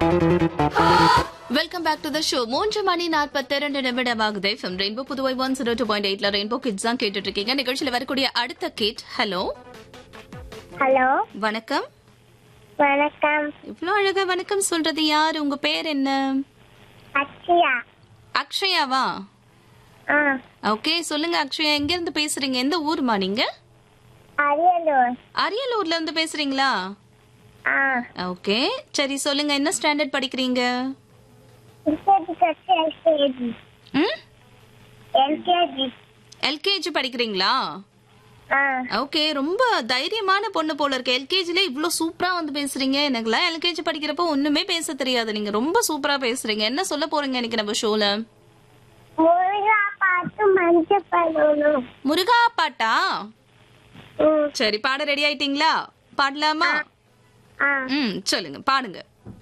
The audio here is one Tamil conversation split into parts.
welcome back to the show மூன்று மணி நாற்பத்தி இரண்டு நிமிடம் ஆகுது F M rainbow Puduvai one zero two point எயிட்ல ரெயின்போ கிட்ஸ் தான் கேட்டுட்டு இருக்கீங்க நிகழ்ச்சியில வரக்கூடிய அடுத்த கிட் ஹலோ ஹலோ வணக்கம் வணக்கம் இவ்வளோ அழகா வணக்கம் சொல்றது யார் உங்க பேர் என்ன அக்ஷயா அக்ஷயாவா ஆ ஓகே சொல்லுங்க அக்ஷயா எங்க இருந்து பேசுறீங்க எந்த ஊர்மா நீங்க அரியலூர் அரியலூர்ல இருந்து பேசுறீங்களா ஆ ஓகே சரி சொல்லுங்க என்ன ஸ்டாண்டர்ட் படிக்கிறீங்க எல்கேஜி கட்சி எல்கேஜி ம் எல்கேஜி எல்கேஜி படிக்கிறீங்களா ஆ ஓகே ரொம்ப தைரியமான பொண்ணு போல இருக்கு எல்கேஜில இவ்ளோ சூப்பரா வந்து பேசுறீங்க எனக்குலாம் எல்கேஜி படிக்கிறப்போ ஒண்ணுமே பேச தெரியாது நீங்க ரொம்ப சூப்பரா பேசுறீங்க என்ன சொல்ல போறீங்க இன்னைக்கு நம்ம ஷோல முருகா பார்த்து மஞ்சள் பண்ணணும் முருகா பாட்டா ம் சரி பாட ரெடி ஆயிட்டீங்களா பாடலாமா ஆ ம் சொல்லுங்க பாடுங்க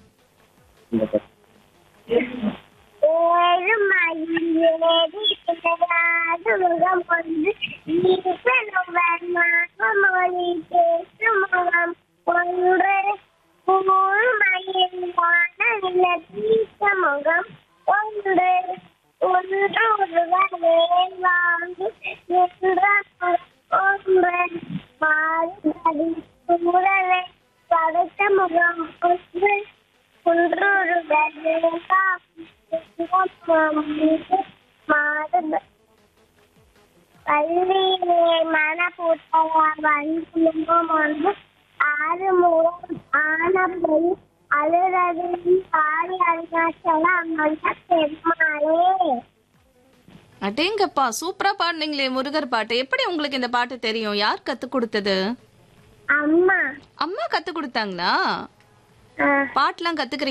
ஏழு மயில் ஏறி திரையாது முகம் கொண்டு ஈசனுவர் மகமொழி பேசும் முகம் ஒன்று கூழ் மயில் வானவில தீச முகம் ஒன்று ஒன்று ஒருவர் வேல் வாங்கி நின்றார் ஒன்று மாறி சூழலை படைத்த முகம் ஒன்று பள்ளியிலே மனப்பூட்டவா வன்புலம் வந்து ஆறு மூலம் ஆனப்பை அழுததையும் பாடி அருணாச்சலம் அம்மன் பெருமாளே அடேங்கப்பா சூப்பரா பாடுனீங்களே முருகர் பாட்டு எப்படி உங்களுக்கு இந்த பாட்டு தெரியும் யார் கத்து கொடுத்தது அம்மா அம்மா கத்து கொடுத்தாங்களா ஆ பாட்டுலாம் கத்துக்கிறீங்க